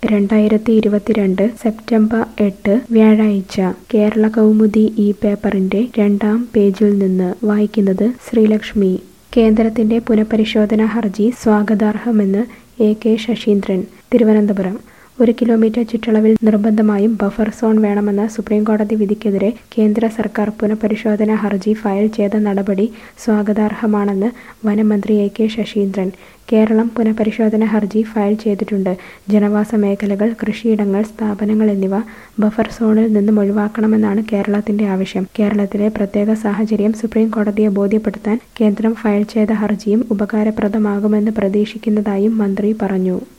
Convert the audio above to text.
രണ്ടായിരത്തി ഇരുപത്തിരണ്ട് സെപ്റ്റംബർ എട്ട് വ്യാഴാഴ്ച കേരള കൗമുദി ഈ പേപ്പറിന്റെ രണ്ടാം പേജിൽ നിന്ന് വായിക്കുന്നത് ശ്രീലക്ഷ്മി കേന്ദ്രത്തിന്റെ പുനഃപരിശോധനാ ഹർജി സ്വാഗതാർഹമെന്ന് എ കെ ശശീന്ദ്രൻ തിരുവനന്തപുരം ഒരു കിലോമീറ്റർ ചുറ്റളവിൽ നിർബന്ധമായും ബഫർ സോൺ വേണമെന്ന സുപ്രീംകോടതി വിധിക്കെതിരെ കേന്ദ്ര സർക്കാർ പുനഃപരിശോധനാ ഹർജി ഫയൽ ചെയ്ത നടപടി സ്വാഗതാർഹമാണെന്ന് വനമന്ത്രി എ കെ ശശീന്ദ്രൻ കേരളം പുനഃപരിശോധന ഹർജി ഫയൽ ചെയ്തിട്ടുണ്ട് ജനവാസ മേഖലകൾ കൃഷിയിടങ്ങൾ സ്ഥാപനങ്ങൾ എന്നിവ ബഫർ സോണിൽ നിന്നും ഒഴിവാക്കണമെന്നാണ് കേരളത്തിന്റെ ആവശ്യം കേരളത്തിലെ പ്രത്യേക സാഹചര്യം സുപ്രീം കോടതിയെ ബോധ്യപ്പെടുത്താൻ കേന്ദ്രം ഫയൽ ചെയ്ത ഹർജിയും ഉപകാരപ്രദമാകുമെന്ന് പ്രതീക്ഷിക്കുന്നതായും മന്ത്രി പറഞ്ഞു